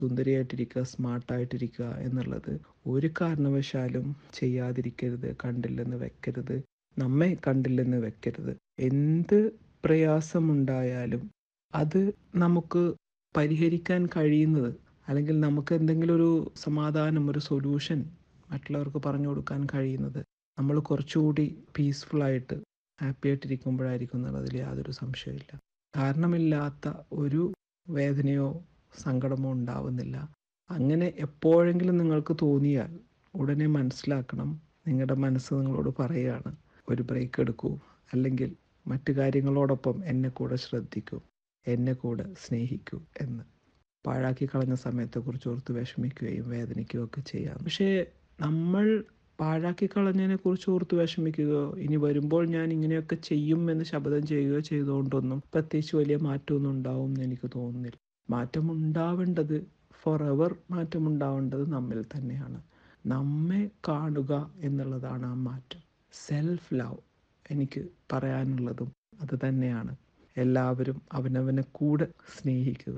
സുന്ദരിയായിട്ടിരിക്കുക സ്മാർട്ടായിട്ടിരിക്കുക എന്നുള്ളത് ഒരു കാരണവശാലും ചെയ്യാതിരിക്കരുത് കണ്ടില്ലെന്ന് വെക്കരുത് നമ്മെ കണ്ടില്ലെന്ന് വെക്കരുത് എന്ത് പ്രയാസമുണ്ടായാലും അത് നമുക്ക് പരിഹരിക്കാൻ കഴിയുന്നത് അല്ലെങ്കിൽ നമുക്ക് എന്തെങ്കിലും ഒരു സമാധാനം ഒരു സൊല്യൂഷൻ മറ്റുള്ളവർക്ക് പറഞ്ഞു കൊടുക്കാൻ കഴിയുന്നത് നമ്മൾ കുറച്ചുകൂടി പീസ്ഫുള്ളായിട്ട് ഹാപ്പി ആയിട്ടിരിക്കുമ്പോഴായിരിക്കും എന്നുള്ളതിൽ യാതൊരു സംശയമില്ല കാരണമില്ലാത്ത ഒരു വേദനയോ സങ്കടമോ ഉണ്ടാവുന്നില്ല അങ്ങനെ എപ്പോഴെങ്കിലും നിങ്ങൾക്ക് തോന്നിയാൽ ഉടനെ മനസ്സിലാക്കണം നിങ്ങളുടെ മനസ്സ് നിങ്ങളോട് പറയുകയാണ് ഒരു ബ്രേക്ക് എടുക്കൂ അല്ലെങ്കിൽ മറ്റു കാര്യങ്ങളോടൊപ്പം എന്നെ കൂടെ ശ്രദ്ധിക്കൂ എന്നെ കൂടെ സ്നേഹിക്കൂ എന്ന് പാഴാക്കി കളഞ്ഞ സമയത്തെക്കുറിച്ച് ഓർത്ത് വിഷമിക്കുകയും വേദനിക്കുകയും ഒക്കെ ചെയ്യാം പക്ഷേ നമ്മൾ പാഴാക്കി കളഞ്ഞതിനെ കുറിച്ച് ഓർത്ത് വിഷമിക്കുകയോ ഇനി വരുമ്പോൾ ഞാൻ ഇങ്ങനെയൊക്കെ ചെയ്യും എന്ന് ശപഥം ചെയ്യുകയോ ചെയ്തുകൊണ്ടൊന്നും പ്രത്യേകിച്ച് വലിയ മാറ്റമൊന്നും ഉണ്ടാവും എന്ന് എനിക്ക് തോന്നുന്നില്ല മാറ്റം ഉണ്ടാവേണ്ടത് ഫോർ എവർ മാറ്റം ഉണ്ടാവേണ്ടത് നമ്മിൽ തന്നെയാണ് നമ്മെ കാണുക എന്നുള്ളതാണ് ആ മാറ്റം സെൽഫ് ലവ് എനിക്ക് പറയാനുള്ളതും അത് തന്നെയാണ് എല്ലാവരും അവനവനെ കൂടെ സ്നേഹിക്കുക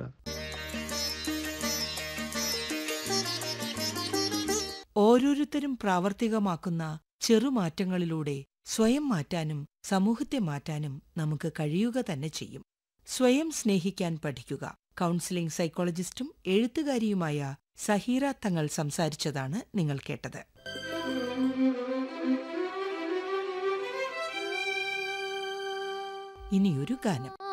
ഓരോരുത്തരും പ്രാവർത്തികമാക്കുന്ന ചെറുമാറ്റങ്ങളിലൂടെ സ്വയം മാറ്റാനും സമൂഹത്തെ മാറ്റാനും നമുക്ക് കഴിയുക തന്നെ ചെയ്യും സ്വയം സ്നേഹിക്കാൻ പഠിക്കുക കൗൺസിലിംഗ് സൈക്കോളജിസ്റ്റും എഴുത്തുകാരിയുമായ സഹീറ തങ്ങൾ സംസാരിച്ചതാണ് നിങ്ങൾ കേട്ടത് ഇനിയൊരു ഗാനം